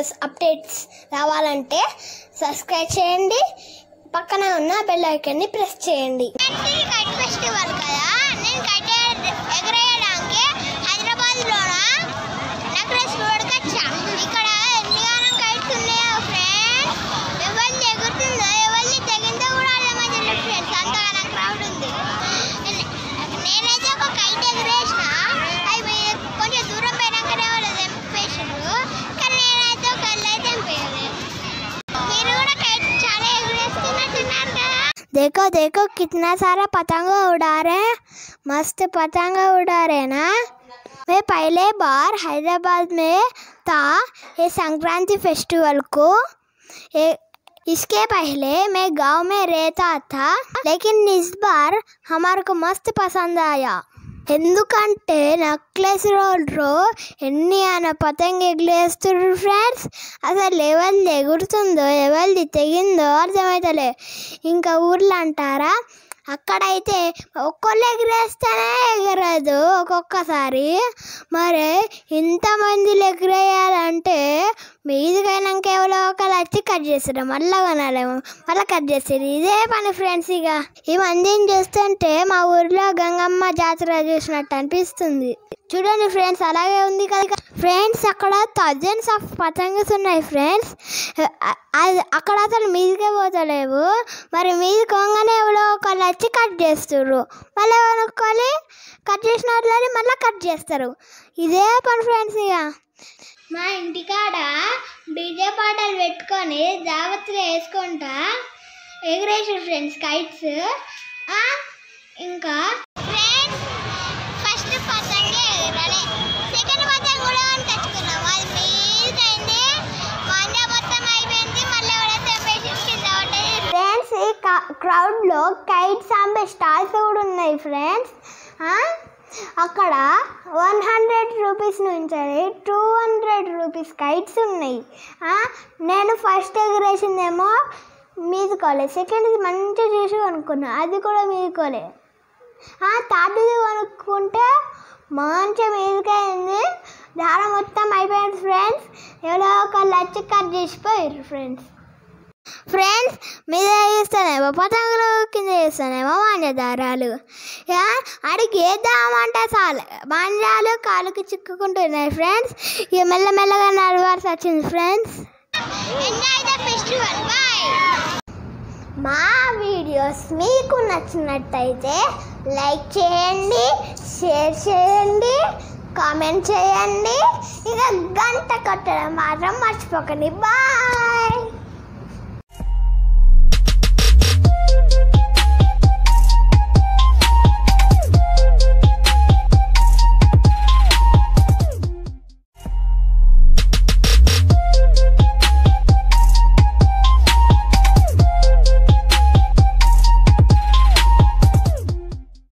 videos updates రావాలంటే subscribe చేయండి పక్కన ఉన్న బెల్ ఐకాన్ని ప్రెస్ చేయండి కైట్ ఫెస్టివల్ కదా నేను కైట్ ఎగరేయడానికి హైదరాబాద్ లోన నక్రెస్ రోడ్కి వచ్చా ఇక్కడ ఎన్నిగానం కైట్స్ ఉన్నాయో ఫ్రెండ్స్ ఎవరిని ఎగురుతుందో ఎవరిని తెగిందో కూడా వాళ్ళ మధ్యలో ఫ్రెండ్స్ అంతగానం క్రౌడ్ ఉంది నేనైతే ఒక కైట్ ఎగరేసిన అవి కొంచెం దూరం పోయినాకనే వాళ్ళు తెంపేసారు కానీ నేనైతే ఒక అయితే తెంపేయలేదు మీరు కూడా కైట్ చాలా ఎగరేస్తున్నట్టున్నారు కదా देखो देखो कितना सारा पतंग उड़ा रहे हैं मस्त पतंग उड़ा रहे ना मैं पहले बार हैदराबाद में था ये संक्रांति फेस्टिवल को ये इसके पहले मैं गांव में रहता था लेकिन इस बार हमारे को मस्त पसंद आया ఎందుకంటే నక్లెస్ రోడ్లో ఎన్ని ఆయన పతంగ ఎగిలేస్తున్నారు ఫ్రెండ్స్ అసలు ఎవరిది ఎగురుతుందో ఎవరిది తెగిందో అర్థమవుతలే ఇంకా ఊర్లో అంటారా అక్కడైతే ఒక్కళ్ళు ఎగిరేస్తేనే ఎగరదు ఒక్కొక్కసారి మరి ఇంతమందిలో ఎగిరేయాలంటే మీదికైనాక ఎవరో ఒకరు వచ్చి కట్ చేస్తారు మళ్ళీ కొనాలేమో మళ్ళీ కట్ చేస్తారు ఇదే పని ఫ్రెండ్స్ ఇక ఈ మందిని చూస్తుంటే మా ఊర్లో గంగమ్మ జాతర చూసినట్టు అనిపిస్తుంది చూడండి ఫ్రెండ్స్ అలాగే ఉంది కదా ఫ్రెండ్స్ అక్కడ థౌజండ్స్ ఆఫ్ పతంగస్ ఉన్నాయి ఫ్రెండ్స్ అది అక్కడ అసలు మీదికే పోతలేవు మరి మీది కొంగనే ఎవరో ఒకళ్ళు వచ్చి కట్ చేస్తారు మళ్ళీ ఎవరొకళ్ళు కట్ చేసినట్లని మళ్ళీ కట్ చేస్తారు ఇదే పని ఫ్రెండ్స్ ఇక మా ఇంటికాడ డీజే పాటలు పెట్టుకొని జాగ్రత్తగా వేసుకుంటా ఎగరేసారు ఫ్రెండ్స్ కైట్స్ ఇంకా ఫ్రెండ్స్ ఫస్ట్ పతంగే ఎగరాలి సెకండ్ పతంగ్ కూడా తెచ్చుకున్నాం అది మీదకైంది మంద మొత్తం అయిపోయింది మళ్ళీ కూడా తెప్పేసి కింద పడ్డది ఫ్రెండ్స్ ఈ క్రౌడ్లో కైట్స్ అమ్మే స్టాల్స్ కూడా ఉన్నాయి ఫ్రెండ్స్ అక్కడ వన్ హండ్రెడ్ రూపీస్ నుంచి టూ హండ్రెడ్ రూపీస్ కైట్స్ ఉన్నాయి ఆ, నేను ఫస్ట్ ఎగరేసిందేమో మీదుకోలే సెకండ్ మంచిగా చూసి కొనుక్కున్నా అది కూడా మీదుకోలే తాటిది కొనుక్కుంటే మంచిగా మీదకైంది దారం మొత్తం అయిపోయింది ఫ్రెండ్స్ ఎవరో ఒకళ్ళు వచ్చి కట్ చేసిపోయారు ఫ్రెండ్స్ ఫ్రెండ్స్ మీద చేస్తానేమో పతంగులు కింద చేస్తానేమో మాంజదారాలు ఇక అడిగి వేద్దామంటే చాలు మాంజాలు కాలుకి చిక్కుకుంటున్నాయి ఫ్రెండ్స్ ఇక మెల్లమెల్లగా నడవాల్సి వచ్చింది friends enjoy the festival bye మా వీడియోస్ మీకు నచ్చినట్టయితే లైక్ చేయండి షేర్ చేయండి కామెంట్ చేయండి ఇక గంట కొట్టడం మాత్రం మర్చిపోకండి బాయ్